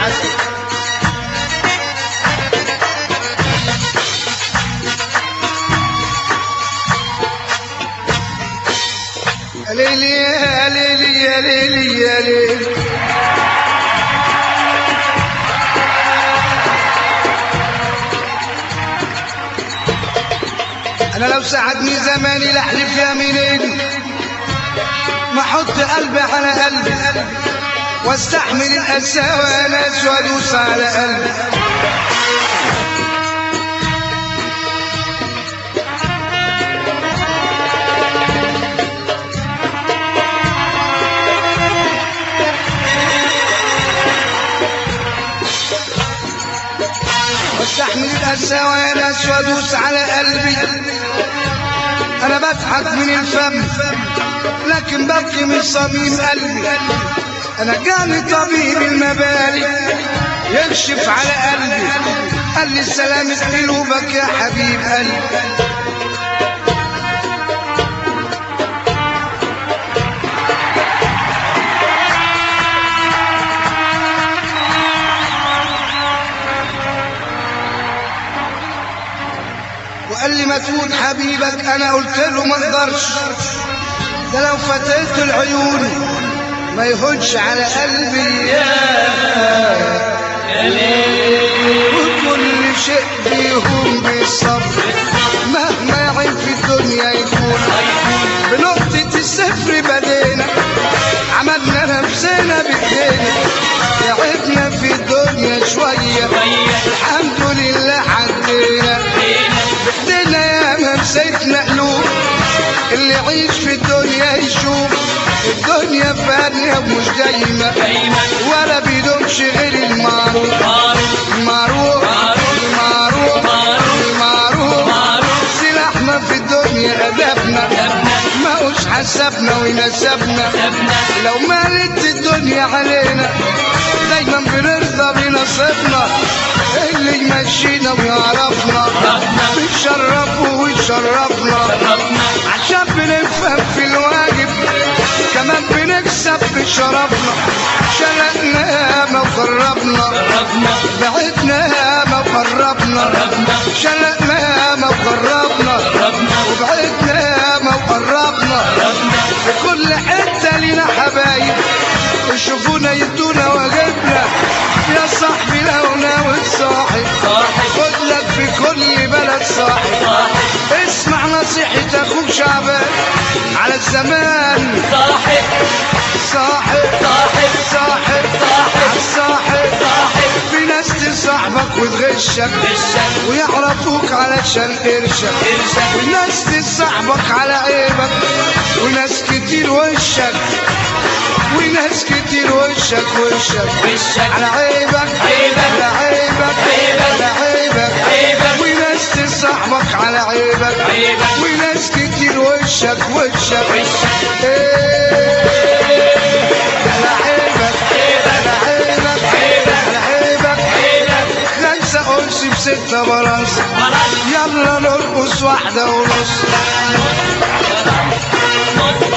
عسل يا ليلي يا ليلي يا ليلي يا ليلي انا لو ساعدني زماني لاحلف يمينين ما احط قلبي على قلبي واستحمل القساوة ناس وادوس على قلبي واستحمل القساوة ناس وادوس على قلبي انا بضحك من الفم لكن ببكي من صميم قلبي انا جاني طبيب المبالي يكشف على قلبي قال لي سلامة قلوبك يا حبيب قلبي وقال لي ما تموت حبيبك انا قلت له ما اقدرش ده لو فتحت العيون ما يهونش على قلبي يا وكل شيء بيهون بالصبر مهما يعين في الدنيا يكون بنقطة الصفر بدينا عملنا نفسنا بايدينا تعبنا في الدنيا شوية الحمد لله عدينا بايدينا يا ما مسكنا قلوب اللي يعيش في الدنيا يشوف الدنيا فانية ومش دايمة ولا بيدومش غير المعروف المعروف المعروف المعروف سلاحنا في الدنيا أدبنا ما هوش حسبنا ونسبنا لو مالت الدنيا علينا دايما بنرضى بنصيبنا اللي يمشينا ويعرفنا بيشرفه ويشرفنا عشان بنفهم في الواجب كمان بنكسب بشرفنا شلقنا ما وقربنا بعدنا ما وقربنا شلقنا ما وقربنا وبعدنا ما وقربنا في كل حتة لنا حبايب يشوفونا يدونا واجبنا يا صاحبي لو ناوي صاحب خد لك في كل بلد صاحب اسمع نصيحة اخوك شعبان على الزمان صاحب صاحب صاحب صاحب صاحب صاحب صاحب في ناس تصاحبك وتغشك غشك ويعرفوك علشان قرشك قرشك. وناس تصاحبك على عيبك وناس كتير وشك وناس كتير وشك وشك وشك. على عيبك عيبك. على عيبك عيبك. على عيبك عيبك. وناس تصاحبك على عيبك عيبك. وناس كتير وشك وشك وشك. إيه. على عيبك على عيبك على عيبك خمسة قرص بستة بلاصة خلاص يلا نرقص واحدة ونص خلاص